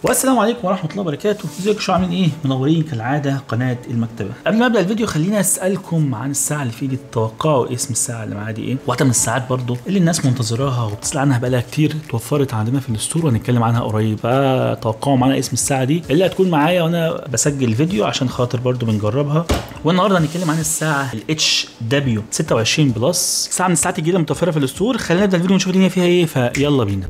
والسلام عليكم ورحمه الله وبركاته ازيكم شو عاملين ايه منورين كالعاده قناه المكتبه قبل ما ابدا الفيديو خليني اسالكم عن الساعه اللي في ايدي تتوقعوا اسم الساعه اللي معايا دي ايه واحده من الساعات برضو اللي الناس منتظراها وبتسال عنها بقالها كتير اتوفرت عندنا في الستور وهنتكلم عنها قريب فتوقعوا معانا اسم الساعه دي اللي هتكون معايا وانا بسجل الفيديو عشان خاطر برضو بنجربها والنهارده هنتكلم عن الساعه الاتش دبليو 26 بلس ساعه من الساعات الجديده متوفره في الستور خلينا نبدا الفيديو ونشوف الدنيا فيها ايه فيلا بينا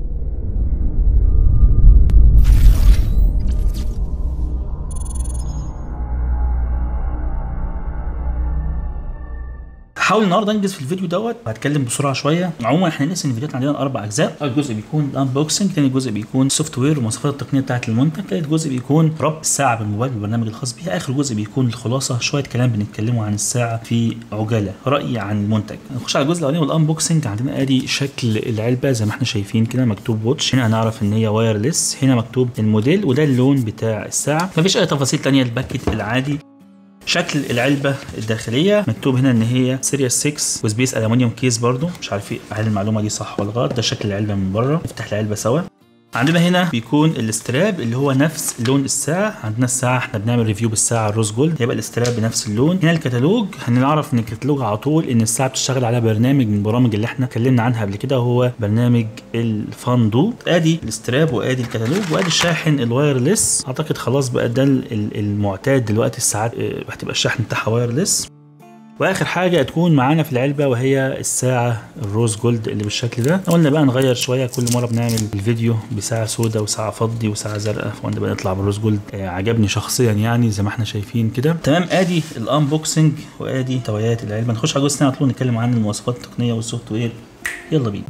هحاول النهارده انجز في الفيديو دوت وهتكلم بسرعه شويه عموما احنا نقسم الفيديوهات عندنا اربع اجزاء اول جزء بيكون الانبوكسنج ثاني جزء بيكون السوفت وير والمواصفات التقنيه بتاعه المنتج ثالث جزء بيكون ربط الساعه بالموبايل بالبرنامج الخاص بيها اخر جزء بيكون الخلاصه شويه كلام بنتكلموا عن الساعه في عجاله رايي عن المنتج نخش على الجزء الاولاني والانبوكسنج عندنا ادي شكل العلبه زي ما احنا شايفين كده مكتوب واتش هنا هنعرف ان هي وايرلس هنا مكتوب الموديل وده اللون بتاع الساعه مفيش اي تفاصيل ثانيه الباكت العادي شكل العلبة الداخلية مكتوب هنا ان هي سيريس 6 وسبيس الومنيوم كيس برضو مش عارف هل المعلومة دي صح ولا غلط ده شكل العلبة من بره نفتح العلبة سوا عندنا هنا بيكون الاستراب اللي هو نفس لون الساعة عندنا الساعة احنا بنعمل ريفيو بالساعة الروز جولد هيبقى الاستراب بنفس اللون هنا الكتالوج هنعرف ان الكتالوج على طول ان الساعة بتشتغل على برنامج من البرامج اللي احنا اتكلمنا عنها قبل كده هو برنامج الفاندو ادي الاستراب وادي الكتالوج وادي الشاحن الوايرلس اعتقد خلاص بقى ده المعتاد دلوقتي الساعات هتبقى الشحن بتاعها وايرلس واخر حاجه تكون معانا في العلبه وهي الساعه الروز جولد اللي بالشكل ده قلنا بقى نغير شويه كل مره بنعمل الفيديو بساعه سوداء وساعه فضي وساعه زرقاء فقلنا بقى نطلع بالروز جولد آه عجبني شخصيا يعني زي ما احنا شايفين كده تمام ادي الانبوكسنج وادي تويات العلبه نخش على الجزء الثاني على طول نتكلم عن المواصفات التقنيه والسوفت وير يلا بينا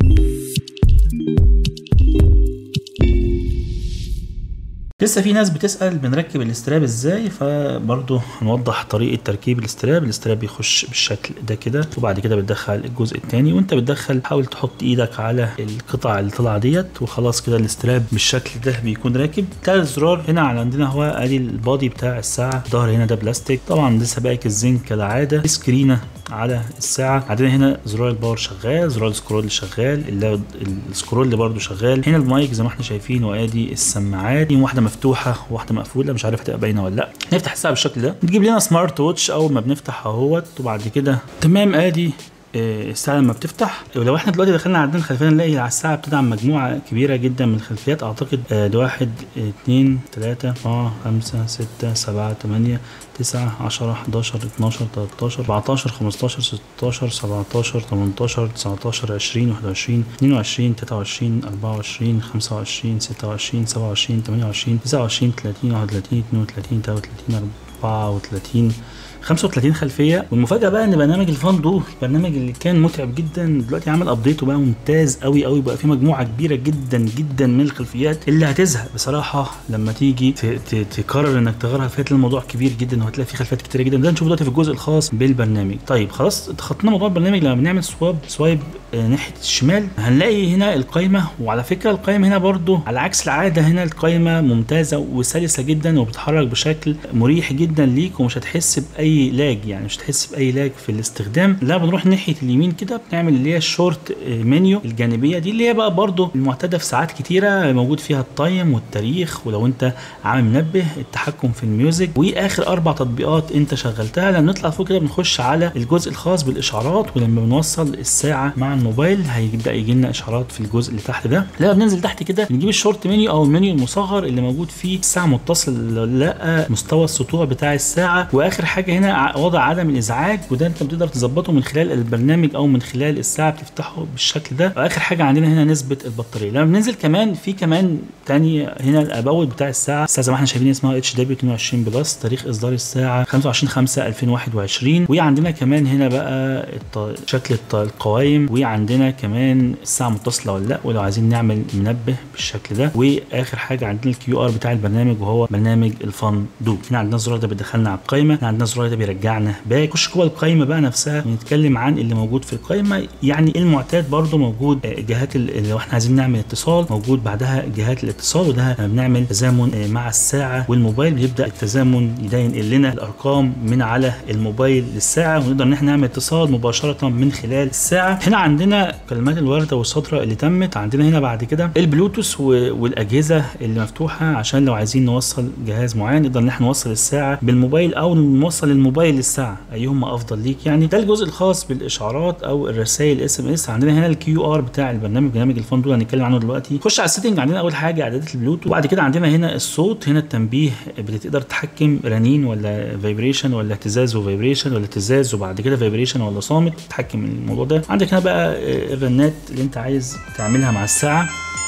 لسه في ناس بتسال بنركب الاستراب ازاي فبرضه هنوضح طريقه تركيب الاستراب الاستراب بيخش بالشكل ده كده وبعد كده بتدخل الجزء الثاني وانت بتدخل حاول تحط ايدك على القطع اللي طالعه ديت وخلاص كده الاستراب بالشكل ده بيكون راكب ثالث زرار هنا على عندنا هو ادي البادي بتاع الساعه الظهر هنا ده بلاستيك طبعا ده سبائك الزنك كالعاده سكرينه على الساعه عندنا هنا زرار الباور شغال زرار السكرول شغال اللي السكرول اللي برده شغال هنا المايك زي ما احنا شايفين وادي السماعات واحده مفتوحه وواحده مقفوله مش عارف هتبقى باينه ولا لا نفتح الساعه بالشكل ده تجيب لنا سمارت ووتش اول ما بنفتح اهوت وبعد كده تمام ادي الساعه لما بتفتح ولو احنا دلوقتي دخلنا عندنا الخلفيه نلاقي على الساعه بتدعم مجموعه كبيره جدا من الخلفيات اعتقد ده واحد اتنين تلاته اربعه خمسه سته سبعه تمانيه تسعه عشره حداشر اتناشر تلاتاشر اربعتاشر خمستاشر ستاشر سبعتاشر تمنتاشر تسعتاشر عشرين واحد وعشرين اتنين وعشرين تلاته وعشرين اربعه وعشرين خمسه وعشرين سته وعشرين سبعه وعشرين تمانيه وعشرين تسعه وعشرين تلاتين واحد وتلاتين اتنين وتلاتين تلاته وتلاتين اربعه وتلاتين 35 خلفيه والمفاجاه بقى ان برنامج الفاندو البرنامج اللي كان متعب جدا دلوقتي عامل ابديت وبقى ممتاز قوي قوي بقى في مجموعه كبيره جدا جدا من الخلفيات اللي هتزهق بصراحه لما تيجي تقرر انك تغيرها فات الموضوع كبير جدا وهتلاقي في خلفيات كتيره جدا ده نشوف دلوقتي في الجزء الخاص بالبرنامج طيب خلاص تخطينا موضوع البرنامج لما بنعمل سواب سوايب ناحيه الشمال هنلاقي هنا القايمه وعلى فكره القايمه هنا برضو على عكس العاده هنا القايمه ممتازه وسلسه جدا وبتتحرك بشكل مريح جدا ليك ومش هتحس باي لاج يعني مش هتحس باي لاج في الاستخدام لا بنروح ناحيه اليمين كده بنعمل اللي هي الشورت منيو الجانبيه دي اللي هي بقى برضو المعتاده في ساعات كتيره موجود فيها التايم والتاريخ ولو انت عامل منبه التحكم في الميوزك واخر اربع تطبيقات انت شغلتها لما نطلع فوق كده بنخش على الجزء الخاص بالاشعارات ولما بنوصل الساعه مع الموبايل هيبدا يجي لنا اشعارات في الجزء اللي تحت ده لما بننزل تحت كده بنجيب الشورت منيو او المنيو المصغر اللي موجود فيه الساعه متصل ولا لا مستوى السطوع بتاع الساعه واخر حاجه هنا وضع عدم الازعاج وده انت بتقدر تظبطه من خلال البرنامج او من خلال الساعه بتفتحه بالشكل ده واخر حاجه عندنا هنا نسبه البطاريه لما بننزل كمان في كمان تاني هنا الاباوت بتاع الساعه الساعه زي ما احنا شايفين اسمها اتش دبليو 22 بلس تاريخ اصدار الساعه 25 5 2021 وعندنا كمان هنا بقى شكل القوائم وعندنا كمان الساعه متصله ولا لا ولو عايزين نعمل منبه بالشكل ده واخر حاجه عندنا الكيو ار بتاع البرنامج وهو برنامج الفان دو هنا عندنا الزرار ده بيدخلنا على القائمه هنا عندنا الزرار ده بيرجعنا باك نخش جوه القائمه بقى نفسها ونتكلم عن اللي موجود في القائمه يعني المعتاد برضو موجود جهات لو احنا عايزين نعمل اتصال موجود بعدها جهات الاتصال وده بنعمل تزامن مع الساعه والموبايل بيبدا التزامن ينقل لنا الارقام من على الموبايل للساعه ونقدر ان احنا نعمل اتصال مباشره من خلال الساعه هنا عندنا عندنا كلمات الورده والسطره اللي تمت عندنا هنا بعد كده البلوتوث و- والاجهزه اللي مفتوحه عشان لو عايزين نوصل جهاز معين نقدر ان احنا نوصل الساعه بالموبايل او نوصل الموبايل للساعه ايهما افضل ليك يعني ده الجزء الخاص بالاشعارات او الرسائل اس ام اس عندنا هنا الكيو ار بتاع البرنامج برنامج الفون دول هنتكلم عنه دلوقتي خش على السيتنج عندنا اول حاجه اعدادات البلوتوث وبعد كده عندنا هنا الصوت هنا التنبيه بتقدر تتحكم رنين ولا فايبريشن ولا اهتزاز وفايبريشن ولا اهتزاز وبعد كده فايبريشن ولا صامت تتحكم الموضوع ده عندك هنا بقى آه، الرنات اللي انت عايز تعملها مع الساعه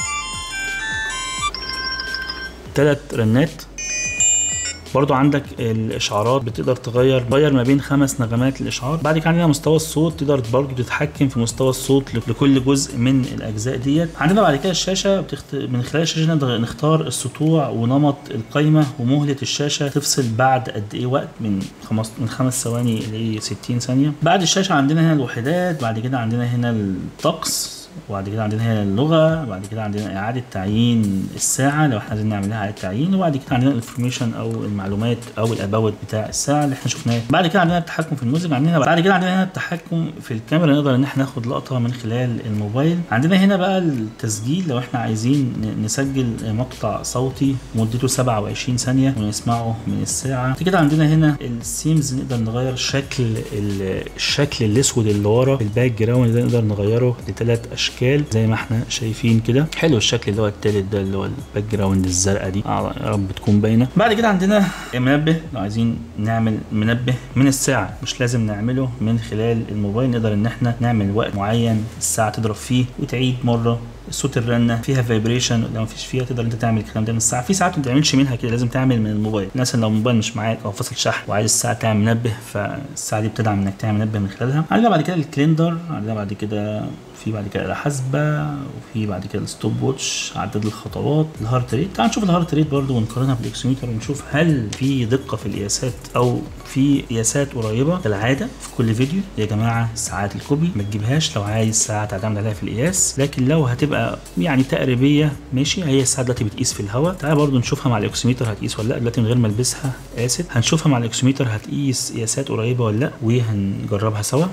ثلاث رنات برضو عندك الاشعارات بتقدر تغير تغير ما بين خمس نغمات الاشعار بعد كده عندنا مستوى الصوت تقدر برضو تتحكم في مستوى الصوت لكل جزء من الاجزاء ديت عندنا بعد كده الشاشه بتخت... من خلال الشاشه نقدر نختار السطوع ونمط القايمه ومهله الشاشه تفصل بعد قد ايه وقت من خمس من خمس ثواني ل 60 ثانيه بعد الشاشه عندنا هنا الوحدات بعد كده عندنا هنا الطقس وبعد كده عندنا هنا اللغه بعد كده عندنا اعاده تعيين الساعه لو احنا عايزين نعملها اعاده تعيين وبعد كده عندنا الانفورميشن او المعلومات او الاباوت بتاع الساعه اللي احنا شفناه بعد كده عندنا التحكم في الموزك عندنا بعد كده عندنا هنا التحكم في الكاميرا نقدر ان احنا ناخد لقطه من خلال الموبايل عندنا هنا بقى التسجيل لو احنا عايزين ن- نسجل مقطع صوتي مدته 27 ثانيه ونسمعه من الساعه بعد كده عندنا هنا السيمز نقدر نغير شكل ال- الشكل الاسود اللي ورا الباك جراوند ده نقدر نغيره لثلاث اشكال زي ما احنا شايفين كده حلو الشكل اللي هو التالت ده اللي هو الباك جراوند الزرقاء دي آه، يا رب تكون باينه بعد كده عندنا منبه لو عايزين نعمل منبه من الساعه مش لازم نعمله من خلال الموبايل نقدر ان احنا نعمل وقت معين الساعه تضرب فيه وتعيد مره صوت الرنه فيها فايبريشن لو مفيش فيها تقدر انت تعمل الكلام ده من الساعه في ساعات ما تعملش منها كده لازم تعمل من الموبايل مثلا لو الموبايل مش معاك او فاصل شحن وعايز الساعه تعمل منبه فالساعه دي بتدعم انك تعمل منبه من خلالها عندنا بعد كده الكليندر عندنا بعد كده في بعد كده الحاسبه وفي بعد كده الستوب ووتش عدد الخطوات الهارت ريت تعال نشوف الهارت ريت برضو ونقارنها بالاكسيومتر ونشوف هل في دقه في القياسات او في قياسات قريبه كالعاده في كل فيديو يا جماعه ساعات الكوبي ما تجيبهاش لو عايز ساعه تعتمد عليها في القياس لكن لو هتبقى يعني تقريبيه ماشي هي الساعه دلوقتي بتقيس في الهواء تعال برضو نشوفها مع الاكسيومتر هتقيس ولا لا دلوقتي من غير ما البسها قاست هنشوفها مع الاكسيومتر هتقيس قياسات قريبه ولا لا وهنجربها سوا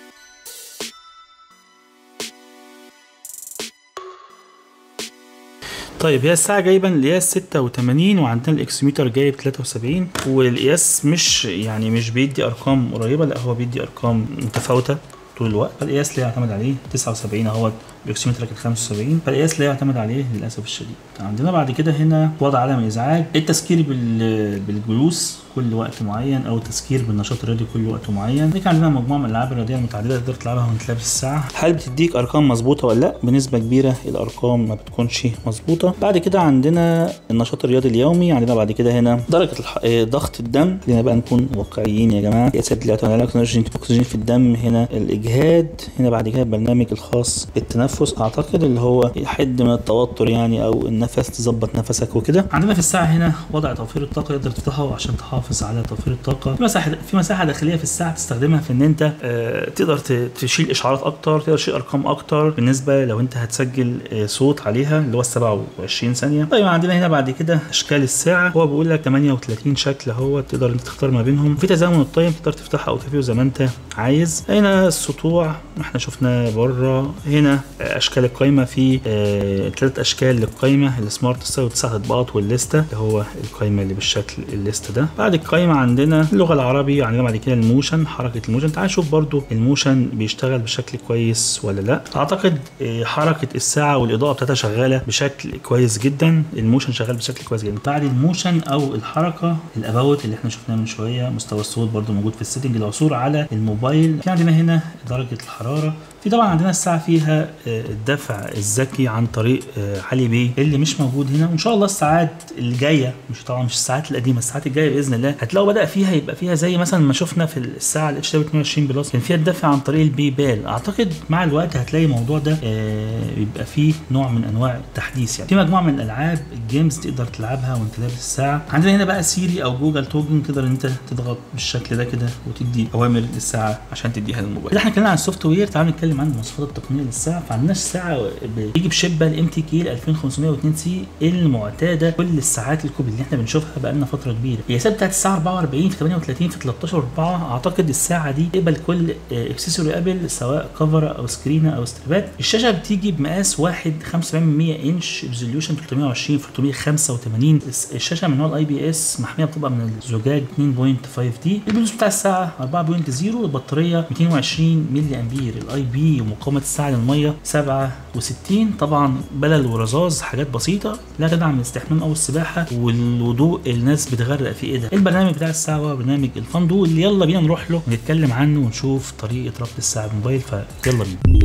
طيب هي الساعة جايبة القياس 86 وعندنا الاكسيميتر جايب 73 والقياس مش يعني مش بيدي ارقام قريبة لا هو بيدي ارقام متفاوتة طول الوقت فالقياس لا يعتمد عليه 79 اهوت الاكسيمتر كان 75 فالقياس لا يعتمد عليه للاسف الشديد عندنا بعد كده هنا وضع عدم الازعاج التسكير بال... بالجلوس كل وقت معين او التسكير بالنشاط الرياضي كل وقت معين دي كان عندنا مجموعه من الالعاب الرياضيه المتعدده تقدر تلعبها وانت لابس الساعه هل بتديك ارقام مظبوطه ولا لا بنسبه كبيره الارقام ما بتكونش مظبوطه بعد كده عندنا النشاط الرياضي اليومي عندنا بعد كده هنا درجه الح... آه، ضغط الدم خلينا بقى نكون واقعيين يا جماعه قياسات اللي يعتمد عليها الاكسجين الاكسجين في الدم هنا الاجهاد هنا بعد كده البرنامج الخاص بالتنفس اعتقد اللي هو يحد من التوتر يعني او النفس تظبط نفسك وكده عندنا في الساعه هنا وضع توفير الطاقه تقدر تفتحه عشان تحافظ على توفير الطاقه في مساحه في مساحه داخليه في الساعه تستخدمها في ان انت آه، تقدر ت- تشيل اشعارات اكتر تقدر تشيل ارقام اكتر بالنسبه لو انت هتسجل آه، صوت عليها اللي هو ال 27 ثانيه طيب عندنا هنا بعد كده اشكال الساعه هو بيقول لك 38 شكل هو تقدر انت تختار ما بينهم في تزامن التايم تقدر تفتحها او تقفله زي ما انت عايز هنا السطوع احنا شفناه بره هنا آه، اشكال القائمه في ثلاث اشكال للقائمه السمارت ستايل وتسع تطبيقات والليسته اللي هو القائمه اللي بالشكل الليسته ده بعد القائمه عندنا اللغه العربي عندنا بعد كده الموشن حركه الموشن تعال نشوف برضو الموشن بيشتغل بشكل كويس ولا لا اعتقد آه، حركه الساعه والاضاءه بتاعتها شغاله بشكل كويس جدا الموشن شغال بشكل كويس جدا بعد الموشن او الحركه الاباوت اللي احنا شفناه من شويه مستوى الصوت برضو موجود في السيتنج العثور على الموبايل في عندنا هنا درجه الحراره في طبعا عندنا الساعه فيها آه، الدفع الذكي عن طريق آه، علي بي اللي مش موجود هنا وان شاء الله الساعات الجايه مش طبعا مش الساعات القديمه الساعات الجايه باذن الله هتلاقوا بدا فيها يبقى فيها زي مثلا ما شفنا في الساعه الاتش 22 بلس كان فيها الدفع عن طريق البي بال اعتقد مع الوقت هتلاقي الموضوع ده آه، بيبقى فيه نوع من انواع التحديث يعني في مجموعه من الالعاب الجيمز تقدر تلعبها وانت لابس الساعه عندنا هنا بقى سيري او جوجل توجن تقدر ان انت تضغط بالشكل ده كده وتدي اوامر للساعه عشان تديها للموبايل كده احنا اتكلمنا عن السوفت وير تعالوا نتكلم عن المواصفات التقنيه للساعه فعندنا الساعه بتيجي بشبه الام تي كي 2502 سي المعتاده كل الساعات الكوبي اللي احنا بنشوفها بقى لنا فتره كبيره القياسات بتاعت بتاعت الساعه 44 في 38 في 13 4 اعتقد الساعه دي تقبل كل اكسسوري ابل سواء كفر او سكرينه او ستريبات الشاشه بتيجي بمقاس 1 75 انش ريزوليوشن 320 في 385 الشاشه من نوع الاي بي اس محميه بتبقى من الزجاج 2.5 دي البلوز بتاع الساعه 4.0 البطاريه 220 ملي امبير الاي بي ومقاومه الساعه للميه 67 طبعا بلل ورذاذ حاجات بسيطه لا تدعم الاستحمام او السباحه والوضوء الناس بتغرق في ايه ده البرنامج بتاع الساعه هو برنامج الفندو اللي يلا بينا نروح له ونتكلم عنه ونشوف طريقه ربط الساعه بالموبايل فيلا بينا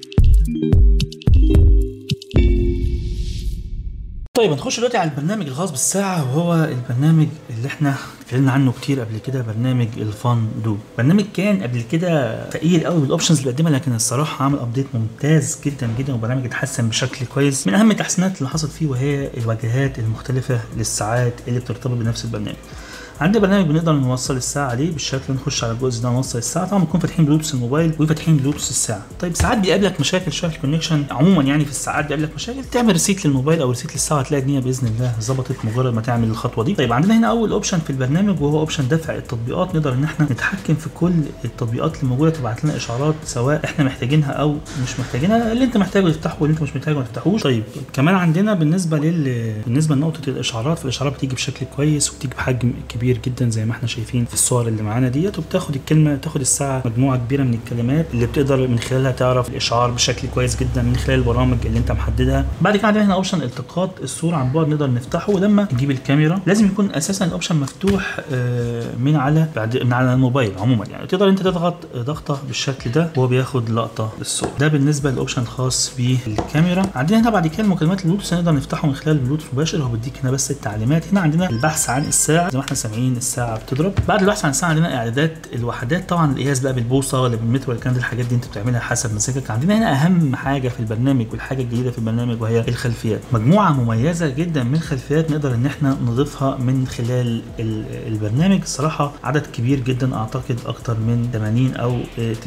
طيب نخش دلوقتي على البرنامج الخاص بالساعة وهو البرنامج اللي احنا اتكلمنا عنه كتير قبل كده برنامج الفان دو برنامج كان قبل كده فقير قوي بالاوبشنز اللي بيقدمها لكن الصراحة عمل ابديت ممتاز جدا جدا وبرنامج اتحسن بشكل كويس من اهم التحسينات اللي حصلت فيه وهي الواجهات المختلفة للساعات اللي بترتبط بنفس البرنامج عندنا برنامج بنقدر نوصل الساعه عليه بالشكل نخش على الجزء ده نوصل الساعه طبعا بنكون فاتحين بلوتوث الموبايل وفاتحين بلوتوث الساعه طيب ساعات بيقابلك مشاكل شويه في الكونكشن عموما يعني في الساعات بيقابلك مشاكل تعمل ريسيت للموبايل او ريسيت للساعه هتلاقي الدنيا باذن الله ظبطت مجرد ما تعمل الخطوه دي طيب عندنا هنا اول اوبشن في البرنامج وهو اوبشن دفع التطبيقات نقدر ان احنا نتحكم في كل التطبيقات اللي موجوده تبعت لنا اشعارات سواء احنا محتاجينها او مش محتاجينها اللي انت محتاجه تفتحه واللي انت مش محتاجه ما تفتحوش طيب كمان عندنا بالنسبه لل بالنسبه لنقطه الاشعارات فالاشعارات بتيجي بشكل كويس وبتيجي بحجم كبير جدا زي ما احنا شايفين في الصور اللي معانا ديت وبتاخد الكلمه تاخد الساعه مجموعه كبيره من الكلمات اللي بتقدر من خلالها تعرف الاشعار بشكل كويس جدا من خلال البرامج اللي انت محددها بعد كده عندنا هنا اوبشن التقاط الصوره عن بعد نقدر نفتحه ولما نجيب الكاميرا لازم يكون اساسا الاوبشن مفتوح من على بعد من على الموبايل عموما يعني تقدر انت تضغط ضغطه بالشكل ده وهو بياخد لقطه للصوره ده بالنسبه للاوبشن الخاص بالكاميرا عندنا هنا بعد كده المكالمات البلوتوث نقدر نفتحه من خلال البلوتوث مباشر هو بيديك هنا بس التعليمات هنا عندنا البحث عن الساعه زي ما احنا سامعين الساعه بتضرب بعد البحث عن الساعه عندنا اعدادات الوحدات طبعا القياس بقى بالبوصه ولا بالمتر ولا كان الحاجات دي انت بتعملها حسب مزاجك عندنا هنا اهم حاجه في البرنامج والحاجه الجديده في البرنامج وهي الخلفيات مجموعه مميزه جدا من الخلفيات نقدر ان احنا نضيفها من خلال البرنامج الصراحه عدد كبير جدا اعتقد اكتر من 80 او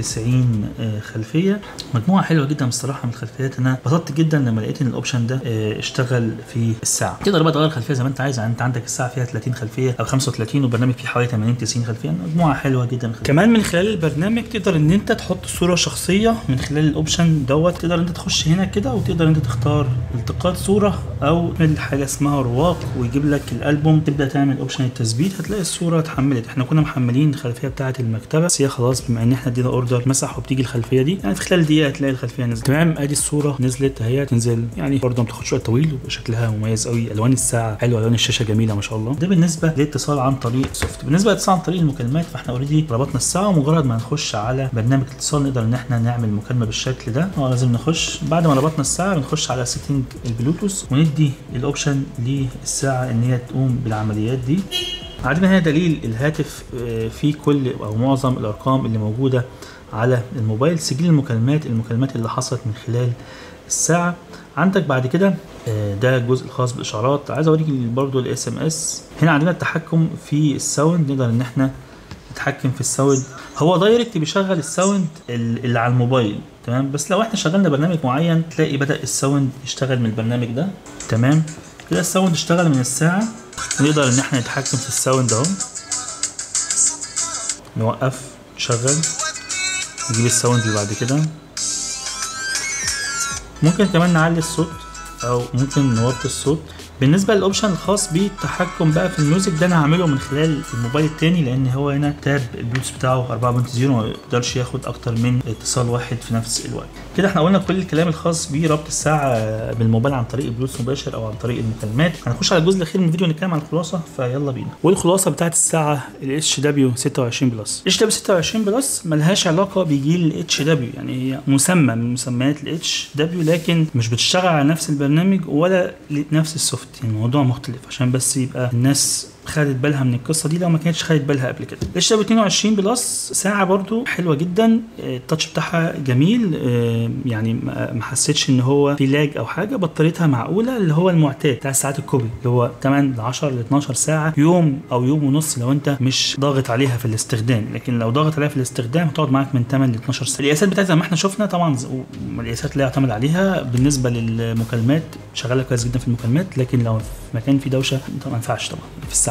90 خلفيه مجموعه حلوه جدا بصراحه من الخلفيات انا انبسطت جدا لما لقيت ان الاوبشن ده اشتغل في الساعه تقدر بقى تغير الخلفيه زي ما انت عايز يعني انت عندك الساعه فيها 30 خلفيه او 35 والبرنامج فيه حوالي 80 90 خلفيه مجموعه حلوه جدا كمان من خلال البرنامج تقدر ان انت تحط صوره شخصيه من خلال الاوبشن دوت تقدر انت تخش هنا كده وتقدر انت تختار التقاط صوره او تعمل حاجه اسمها رواق ويجيب لك الالبوم تبدا تعمل اوبشن التثبيت هتلاقي الصوره اتحملت احنا كنا محملين الخلفيه بتاعه المكتبه بس هي خلاص بما ان احنا ادينا اوردر مسح وبتيجي الخلفيه دي يعني في خلال دقيقه هتلاقي الخلفيه نزلت تمام ادي الصوره نزلت اهي تنزل يعني برضه ما بتاخدش وقت طويل وشكلها مميز قوي الوان الساعه حلوه الوان الشاشه جميله ما شاء الله ده بالنسبه للاتصال عن طريق سوفت بالنسبه للاتصال عن طريق المكالمات فاحنا اوريدي ربطنا الساعه ومجرد ما نخش على برنامج الاتصال نقدر ان احنا نعمل مكالمه بالشكل ده اه لازم نخش بعد ما ربطنا الساعه بنخش على سيتنج البلوتوث وندي الاوبشن للساعه ان هي تقوم بالعمليات دي عندنا هنا دليل الهاتف فيه كل او معظم الارقام اللي موجوده على الموبايل سجل المكالمات المكالمات اللي حصلت من خلال الساعه عندك بعد كده ده الجزء الخاص بالاشعارات عايز اوريك برضو الاس ام اس هنا عندنا التحكم في الساوند نقدر ان احنا نتحكم في الساوند هو دايركت بيشغل الساوند اللي على الموبايل تمام بس لو احنا شغلنا برنامج معين تلاقي بدا الساوند يشتغل من البرنامج ده تمام كده الساوند اشتغل من الساعه نقدر ان احنا نتحكم في الساوند اهو نوقف نشغل نجيب الساوند اللي بعد كده ممكن كمان نعلي الصوت او ممكن نوطي الصوت بالنسبه للاوبشن الخاص بالتحكم بقى في الميوزك ده انا هعمله من خلال الموبايل التاني لان هو هنا تاب البلوتوث بتاعه 4.0 ما يقدرش ياخد اكتر من اتصال واحد في نفس الوقت كده احنا قلنا كل الكلام الخاص بربط الساعه بالموبايل عن طريق البلوتوث مباشر او عن طريق المكالمات هنخش على الجزء الاخير من الفيديو نتكلم عن الخلاصه فيلا بينا والخلاصه بتاعت الساعه الاتش دبليو 26 بلس اتش دبليو 26 بلس ملهاش علاقه بجيل الاتش دبليو يعني هي مسمى من مسميات الاتش دبليو لكن مش بتشتغل على نفس البرنامج ولا نفس السوفت يعني الموضوع مختلف عشان بس يبقى الناس خدت بالها من القصه دي لو ما كانتش خدت بالها قبل كده الاتش 22 بلس ساعه برضو حلوه جدا التاتش بتاعها جميل يعني ما حسيتش ان هو في لاج او حاجه بطاريتها معقوله اللي هو المعتاد بتاع ساعات الكوبي اللي هو 8 ل 10 ل 12 ساعه يوم او يوم ونص لو انت مش ضاغط عليها في الاستخدام لكن لو ضاغط عليها في الاستخدام هتقعد معاك من 8 ل 12 ساعه القياسات بتاعتها زي ما احنا شفنا طبعا القياسات لا يعتمد عليها بالنسبه للمكالمات شغاله كويس جدا في المكالمات لكن لو في مكان فيه دوشه ما ينفعش طبعا في الساعه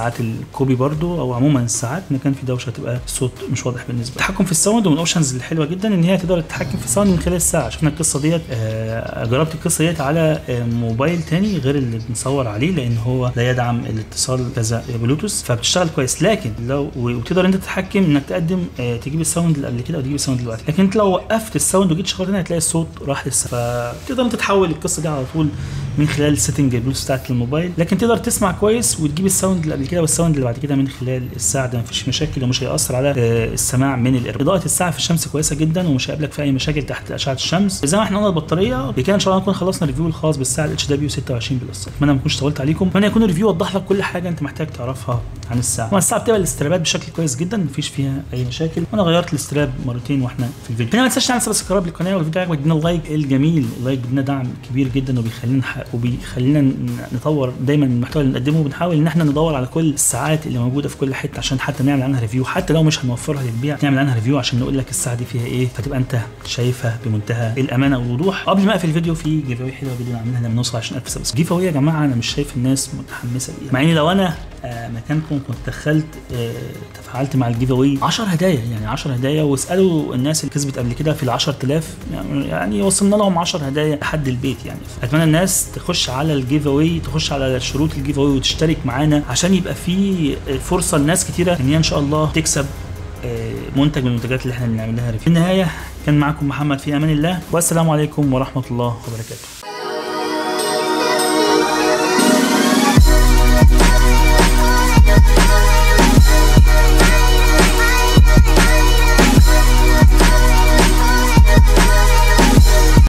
ساعات الكوبي برضو او عموما الساعات ان كان في دوشه هتبقى الصوت مش واضح بالنسبه التحكم في الساوند ومن الاوبشنز الحلوه جدا ان هي تقدر تتحكم في الساوند من خلال الساعه شفنا القصه ديت آه جربت القصه ديت على آه موبايل تاني غير اللي بنصور عليه لان هو لا يدعم الاتصال كذا بلوتوث فبتشتغل كويس لكن لو وتقدر انت تتحكم انك تقدم آه تجيب الساوند اللي قبل كده او تجيب الساوند دلوقتي لكن انت لو وقفت الساوند وجيت شغلت هنا هتلاقي الصوت راح لسه فتقدر انت تحول القصه دي على طول من خلال السيتنج البلوتوث بتاعت الموبايل لكن تقدر تسمع كويس وتجيب الساوند اللي قبل كده والساوند اللي بعد كده من خلال الساعه ده مفيش مشاكل ومش هيأثر على آه السماع من الإرب. اضاءه الساعه في الشمس كويسه جدا ومش هيقابلك في اي مشاكل تحت اشعه الشمس زي ما احنا قلنا البطاريه بكده ان شاء الله نكون خلصنا الريفيو الخاص بالساعه الاتش دبليو 26 بلس اتمنى ما اكونش طولت عليكم اتمنى يكون الريفيو وضح لك كل حاجه انت محتاج تعرفها عن الساعه طبعا الساعه بتبقى الاسترابات بشكل كويس جدا مفيش فيها اي مشاكل وانا غيرت الاستراب مرتين واحنا في الفيديو هنا ما تنساش تعمل سبسكرايب للقناه والفيديو عجبك ادينا اللايك الجميل اللايك بيدينا دعم كبير جدا وبيخلينا وبيخلينا نطور دايما المحتوى اللي بنقدمه بنحاول ان احنا ندور على كل الساعات اللي موجوده في كل حته عشان حتى نعمل عنها ريفيو حتى لو مش هنوفرها للبيع نعمل عنها ريفيو عشان نقول لك الساعه دي فيها ايه فتبقى انت شايفها بمنتهى الامانه والوضوح قبل ما اقفل الفيديو في جيف اواي حلوه جدا عاملينها لما نوصل 20000 سبسكرايب جيف اواي يا جماعه انا مش شايف الناس متحمسه ليها مع اني لو انا آه مكانكم كنت دخلت آه تفاعلت مع الجيف اواي 10 هدايا يعني 10 هدايا واسالوا الناس اللي كسبت قبل كده في ال 10000 يعني وصلنا لهم 10 هدايا لحد البيت يعني اتمنى الناس تخش على الجيف اواي تخش على شروط الجيف اواي وتشترك معانا عشان يبقى في فرصه لناس كتيره ان هي ان شاء الله تكسب منتج من المنتجات اللي احنا بنعملها في النهايه كان معكم محمد في امان الله والسلام عليكم ورحمه الله وبركاته